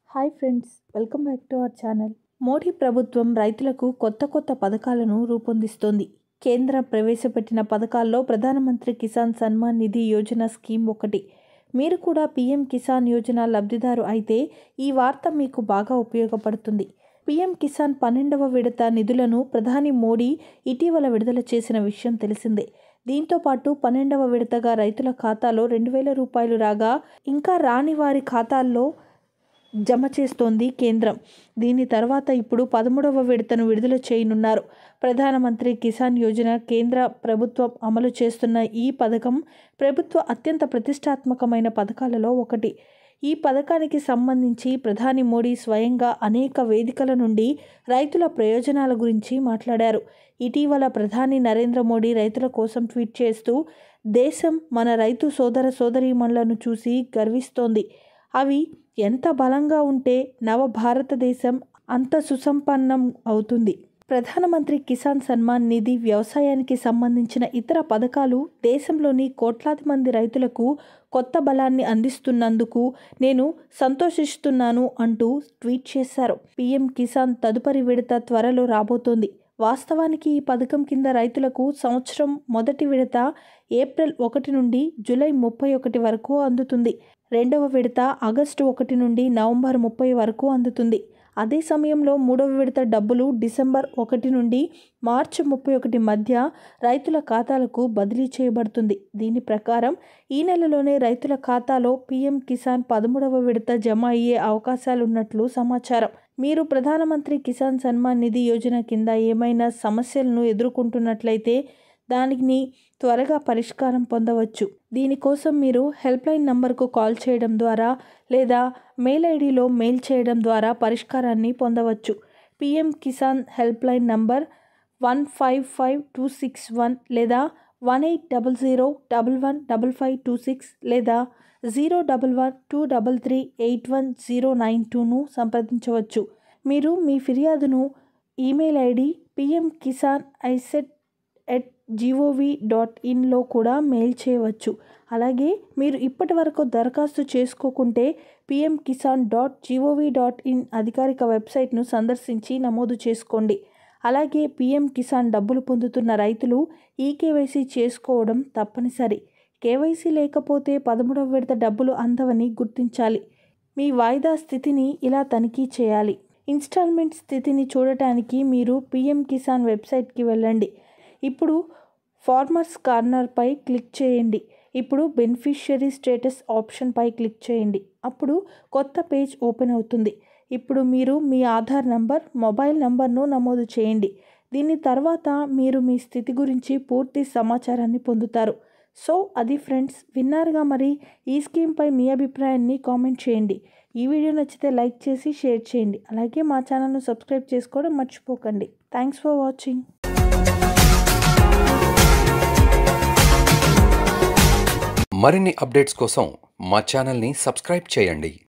hi friends welcome back to our channel Modi ప్రభుత్వం రైతులకు కొత్త కొత్త పథకాలను రూపొందిస్తోంది కేంద్రం ప్రవేశపెట్టిన పథకాల్లో ప్రధానమంత్రి కిసాన్ సన్మాన్ నిధి యోజన స్కీమ్ ఒకటి మీరు కూడా పీఎం కిసాన్ యోజన లబ్ధిదారు అయితే ఈ వార్త మీకు బాగా ఉపయోగపడుతుంది పీఎం కిసాన్ పన్నెండవ విడత నిధులను ప్రధాని మోడీ ఇటీవల విడుదల చేసిన విషయం తెలిసిందే దీంతో పాటు పన్నెండవ విడతగా రైతుల ఖాతాలో రెండు వేల రూపాయలు రాగా ఇంకా రాని వారి ఖాతాల్లో జమ చేస్తోంది కేంద్రం దీని తర్వాత ఇప్పుడు పదమూడవ విడతను విడుదల చేయనున్నారు ప్రధానమంత్రి కిసాన్ యోజన కేంద్ర ప్రభుత్వం అమలు చేస్తున్న ఈ పథకం ప్రభుత్వ అత్యంత ప్రతిష్టాత్మకమైన పథకాలలో ఒకటి ఈ పథకానికి సంబంధించి ప్రధాని మోడీ స్వయంగా అనేక వేదికల నుండి రైతుల ప్రయోజనాల గురించి మాట్లాడారు ఇటీవల ప్రధాని నరేంద్ర మోడీ రైతుల కోసం ట్వీట్ చేస్తూ దేశం మన రైతు సోదర సోదరీమణులను చూసి గర్విస్తోంది అవి ఎంత బలంగా ఉంటే నవ భారతదేశం అంత సుసంపన్నం అవుతుంది ప్రధానమంత్రి కిసాన్ సన్మాన్ నిధి వ్యవసాయానికి సంబంధించిన ఇతర పథకాలు దేశంలోని కోట్లాది మంది రైతులకు కొత్త బలాన్ని అందిస్తున్నందుకు నేను సంతోషిస్తున్నాను అంటూ ట్వీట్ చేశారు పీఎం కిసాన్ తదుపరి విడత త్వరలో రాబోతోంది వాస్తవానికి ఈ పథకం కింద రైతులకు సంవత్సరం మొదటి విడత ఏప్రిల్ ఒకటి నుండి జూలై ముప్పై ఒకటి వరకు అందుతుంది రెండవ విడత ఆగస్టు ఒకటి నుండి నవంబర్ ముప్పై వరకు అందుతుంది అదే సమయంలో మూడవ విడత డబ్బులు డిసెంబర్ ఒకటి నుండి మార్చి ముప్పై ఒకటి మధ్య రైతుల ఖాతాలకు బదిలీ చేయబడుతుంది దీని ప్రకారం ఈ నెలలోనే రైతుల ఖాతాలో పీఎం కిసాన్ పదమూడవ విడత జమ అయ్యే అవకాశాలున్నట్లు సమాచారం మీరు ప్రధానమంత్రి కిసాన్ సన్మాన్ నిధి యోజన కింద ఏమైనా సమస్యలను ఎదుర్కొంటున్నట్లయితే దానిని త్వరగా పరిష్కారం పొందవచ్చు దీనికోసం మీరు హెల్ప్ లైన్ నంబర్కు కాల్ చేయడం ద్వారా లేదా మెయిల్ ఐడిలో మెయిల్ చేయడం ద్వారా పరిష్కారాన్ని పొందవచ్చు PM Kisan helpline number one five five two six one లేదా one eight double zero double one double five two six లేదా zero double one two double three eight one zero nine టూను సంప్రదించవచ్చు మీరు మీ ఫిర్యాదును ఈమెయిల్ ఐడి పిఎం కిసాన్ ఐసెట్ at G O V dot ఇన్లో కూడా మెయిల్ చేయవచ్చు అలాగే మీరు ఇప్పటి వరకు దరఖాస్తు చేసుకోకుంటే PM Kisan dot G O V dot in అధికారిక వెబ్సైట్ను సందర్శించి నమోదు చేసుకోండి అలాగే పిఎం కిసాన్ డబ్బులు పొందుతున్న రైతులు ఈ కేవైసీ చేసుకోవడం తప్పనిసరి కేవైసీ లేకపోతే పదమూడవ విడత డబ్బులు అందవని గుర్తించాలి మీ వాయిదా స్థితిని ఇలా తనిఖీ చేయాలి ఇన్స్టాల్మెంట్ స్థితిని చూడటానికి మీరు పిఎం కిసాన్ వెబ్సైట్కి వెళ్ళండి ఇప్పుడు ఫార్మర్స్ కార్నర్పై క్లిక్ చేయండి ఇప్పుడు బెనిఫిషియరీ స్టేటస్ ఆప్షన్పై క్లిక్ చేయండి అప్పుడు కొత్త పేజ్ ఓపెన్ అవుతుంది ఇప్పుడు మీరు మీ ఆధార్ నంబర్ మొబైల్ నంబర్ను నమోదు చేయండి దీని తర్వాత మీరు మీ స్థితి గురించి పూర్తి సమాచారాన్ని పొందుతారు సో అది ఫ్రెండ్స్ విన్నారుగా మరి ఈ స్కీమ్పై మీ అభిప్రాయాన్ని కామెంట్ చేయండి ఈ వీడియో నచ్చితే లైక్ చేసి షేర్ చేయండి అలాగే మా ఛానల్ను సబ్స్క్రైబ్ చేసుకోవడం మర్చిపోకండి థ్యాంక్స్ ఫర్ వాచింగ్ మరిన్ని అప్డేట్స్ కోసం మా ఛానల్ని సబ్స్క్రైబ్ చేయండి